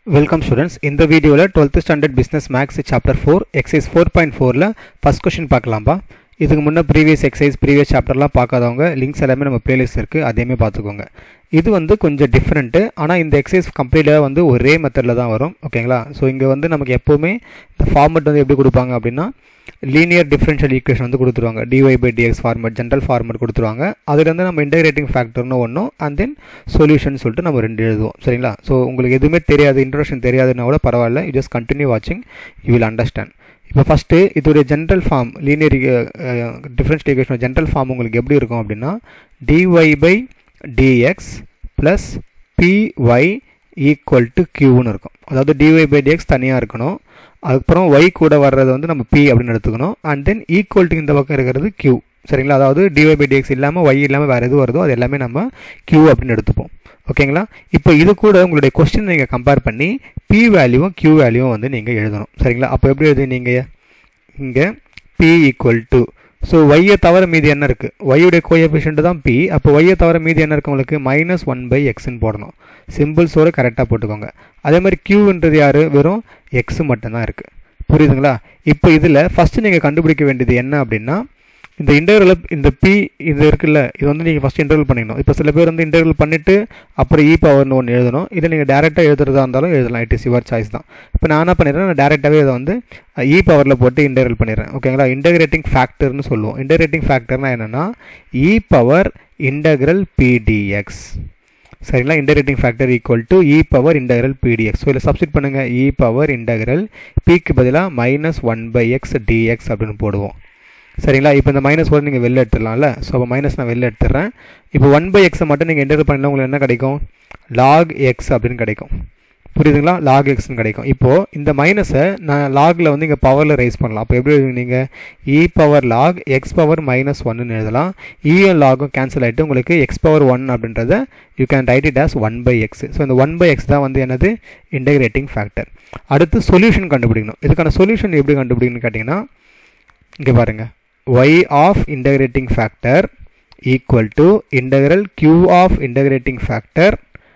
welcome students இந்த வீடியோவில் twelfth standard business maths chapter four exercise four point ஃபோரில் first question பார்க்கலாம்ப்பா இதுக்கு முன்னே ப்ரீவியஸ் எக்ஸைஸ் ப்ரீவியஸ் சாப்டர்லாம் பார்க்காதவங்க லிங்க்ஸ் எல்லாமே நம்ம பிளேலிஸ்ட் இருக்குது அதையுமே பார்த்துக்கோங்க இது வந்து கொஞ்சம் டிஃப்ரெண்ட்டு ஆனால் இந்த எக்ஸசைஸ் கம்ப்ளீட்டாக வந்து ஒரே மெத்தடில் தான் வரும் ஓகேங்களா ஸோ இங்கே வந்து நமக்கு எப்போவுமே இந்த ஃபார்மெட் வந்து எப்படி கொடுப்பாங்க அப்படின்னா லீனியர் டிஃபரன்ஷியல் ஈக்குவேஷன் வந்து கொடுத்துருவாங்க dy by dx format general format கொடுத்துருவாங்க அதுலேருந்து நம்ம இன்டகிரேட்டிங் ஃபேக்டர்னு ஒன்றும் அண்ட் தென் சொல்யூஷன் சொல்லிட்டு நம்ம ரெண்டு எழுதுவோம் சரிங்களா ஸோ உங்களுக்கு எதுவுமே தெரியாது இன்ட்ரோடக்ஷன் தெரியாதுன்னா கூட பரவாயில்ல யூ ஜஸ்ட் கண்டினியூ வாட்சிங் யூ வில் அண்டர்ஸ்டாண்ட் இப்போ ஃபஸ்ட்டு இதோடைய general form linear differential equation general form உங்களுக்கு எப்படி இருக்கும் அப்படின்னா dy by dx plus py equal to கியூன்னு இருக்கும் அதாவது டிஒய் பை டிஎக்ஸ் தனியாக இருக்கணும் அதுக்கப்புறம் ஒய் கூட வர்றது வந்து நம்ம பி அப்படின்னு எடுத்துக்கணும் அண்ட் தென் ஈக்குவல் டு இந்த பக்கம் இருக்கிறது கியூ சரிங்களா அதாவது டிஒய் பை டிஎக்ஸ் இல்லாமல் ஒய் இல்லாமல் வேறு எது வருதோ அது எல்லாமே நம்ம கியூ அப்படின்னு எடுத்துப்போம் ஓகேங்களா இப்போ இது கூட உங்களுடைய கொஸ்டின் நீங்கள் கம்பேர் பண்ணி பி வேல்யூவும் கியூ வேல்யூவும் வந்து நீங்கள் எழுதணும் சரிங்களா அப்போ எப்படி எழுதுனீங்க இங்கே பி ஈக்குவல் டு ஸோ ஒய்யை தவிர மீதி என்ன இருக்குது ஒய்யுடைய கோஎஃபிஷியன்ட் தான் பி அப்போ ஒய்யை தவிர மீதி என்ன இருக்குது உங்களுக்கு மைனஸ் ஒன் பை எக்ஸ்ன்னு போடணும் சிம்பிள்ஸோடு கரெக்டாக போட்டுக்கோங்க அதே மாதிரி கியூன்றது யார் வெறும் எக்ஸ் மட்டும்தான் இருக்குது புரியுதுங்களா இப்போ இதில் ஃபஸ்ட்டு நீங்கள் கண்டுபிடிக்க வேண்டியது என்ன அப்படின்னா இந்த இன்டர்வல் இந்த பி இது இருக்குல்ல இது வந்து நீங்கள் ஃபஸ்ட் இன்டர்வல் பண்ணிக்கணும் இப்போ சில பேர் வந்து இன்டர்வல் பண்ணிவிட்டு அப்புறம் இ பவர்னு ஒன்று எழுதணும் இதை நீங்கள் டேரெக்டாக எழுதுறதா இருந்தாலும் எழுதலாம் இட் இஸ் யுவர் சாய்ஸ் தான் இப்போ நான் என்ன பண்ணிடுறேன் நான் டேரெக்டாகவே இதை வந்து இ பவரில் போட்டு இன்டர்வல் பண்ணிடுறேன் ஓகேங்களா இன்டகிரேட்டிங் ஃபேக்டர்னு சொல்லுவோம் இன்டகிரேட்டிங் ஃபேக்டர்னா என்னென்னா இ பவர் இன்டகிரல் பிடிஎக்ஸ் சரிங்களா integrating factor equal to e power integral pdx so இதில் சப்ஸ்டிட் பண்ணுங்கள் இ பவர் இன்டகிரல் பிக்கு பதிலாக minus one by x dx அப்படின்னு போடுவோம் சரிங்களா இப்போ இந்த மைனஸ் கூட நீங்கள் வெளில எடுத்துடலாம்ல ஸோ அப்போ மைனஸ் நான் வெளில எடுத்துடுறேன் இப்போ ஒன் பை எக்ஸை மட்டும் நீங்கள் இன்டர் பண்ணலாம் உங்களுக்கு என்ன கிடைக்கும் லாக் எக்ஸ் அப்படின்னு கிடைக்கும் புரியுதுங்களா லாக் எக்ஸ்னு கிடைக்கும் இப்போது இந்த மைனஸை நான் லாகில் வந்து இங்கே பவரில் ரைஸ் பண்ணலாம் அப்போ எப்படி நீங்கள் e power log x power minus ஒன்னு எழுதலாம் இஎன் லாகும் கேன்சல் ஆகிட்டு உங்களுக்கு எக்ஸ் பவர் ஒன் அப்படின்றத you can write it as one by x so இந்த ஒன் பை எக்ஸ் தான் வந்து என்னது இன்டகிரேட்டிங் ஃபேக்டர் அடுத்து சொல்யூஷன் கண்டுபிடிக்கணும் இதுக்கான சொல்யூஷன் எப்படி கண்டுபிடிக்கணும்னு கேட்டிங்கன்னா இங்கே பாருங்கள் y of integrating factor equal to integral q of integrating factor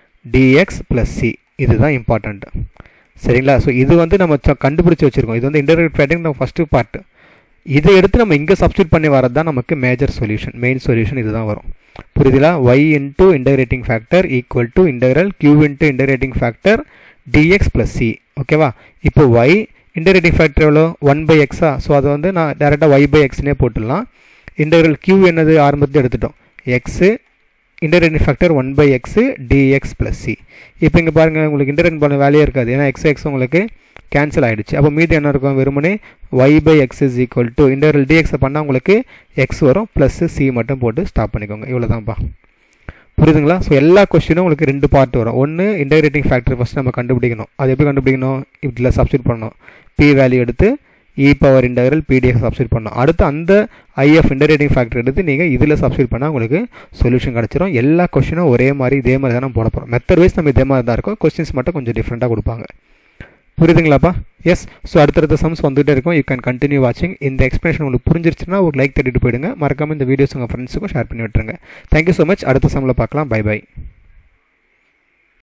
dx plus c இதுதான் இம்பார்ட்டண்ட் சரிங்களா ஸோ இது வந்து நம்ம கண்டுபிடிச்சி வச்சுருக்கோம் இது வந்து இன்டகிரேட் ஃபேக்டர் நம்ம ஃபஸ்ட்டு பார்ட் இதை எடுத்து நம்ம இங்கே சப்ஸ்டியூட் பண்ணி வரது தான் நமக்கு மேஜர் சொல்யூஷன் மெயின் சொல்யூஷன் இதுதான் வரும் புரியுதுங்களா y into integrating factor equal to integral q into integrating factor dx plus c ஓகேவா இப்போ y இன்டகிரேட்டிங் ஃபேக்டர் எவ்வளோ ஒன் பை எக்ஸா ஸோ அதை வந்து நான் டேரெக்டாக ஒய் பை எக்ஸ்னே போட்டுடலாம் இன்டகிரல் கியூ என்னது ஆரம்பத்தில் எடுத்துட்டோம் x integrating factor one by x dx plus c இப்போ இங்கே பாருங்கள் உங்களுக்கு இன்டகிரேட் பண்ண வேலையே இருக்காது ஏன்னா எக்ஸ் எக்ஸ் உங்களுக்கு கேன்சல் ஆகிடுச்சு அப்போ மீதி என்ன இருக்கும் வெறுமனே y by x is equal to integral டிஎக்ஸை பண்ணால் உங்களுக்கு எக்ஸ் வரும் ப்ளஸ்ஸு சி மட்டும் போட்டு ஸ்டாப் பண்ணிக்கோங்க இவ்வளோ தான்ப்பா புரியுதுங்களா ஸோ எல்லா கொஸ்டினும் உங்களுக்கு ரெண்டு பார்ட் வரும் ஒன்று இன்டகிரேட்டிங் ஃபேக்டர் ஃபஸ்ட் நம்ம கண்டுபிடிக்கணும் அது எப்படி கண்டுபிடிக்கணும் இதில் சப்ஸ்டியூட் பண்ணணும் பி வேல்யூ எடுத்து e power integral pdx substitute பண்ணணும் அடுத்து அந்த ஐஎஃப் இன்டகிரேட்டிங் ஃபேக்டர் எடுத்து நீங்கள் இதில் சப்ஸ்டியூட் பண்ணால் உங்களுக்கு சொல்யூஷன் கிடச்சிரும் எல்லா கொஸ்டினும் ஒரே மாதிரி இதே மாதிரி தான் நம்ம போட போகிறோம் மெத்தட் வைஸ் நம்ம இதே மாதிரி தான் இருக்கும் கொஸ்டின்ஸ் மட்டும் கொஞ்சம் டிஃப்ரெண்ட்டாக கொடுப்பாங்க புரியுதுங்களாப்பா எஸ் ஸோ அடுத்தடுத்த சம்ஸ் வந்துகிட்டே இருக்கும் யூ கேன் கண்டினியூ வாட்சிங் இந்த எக்ஸ்பிளேஷன் உங்களுக்கு புரிஞ்சிருச்சுன்னா ஒரு லைக் தட்டிட்டு போயிடுங்க மறக்காமல் இந்த வீடியோஸ் உங்கள் ஃப்ரெண்ட்ஸுக்கும் ஷேர் பண்ணி விட்டுருங்க தேங்க்யூ ஸோ மச் அடுத்த சம்மில் பார்க்கலாம் பை பை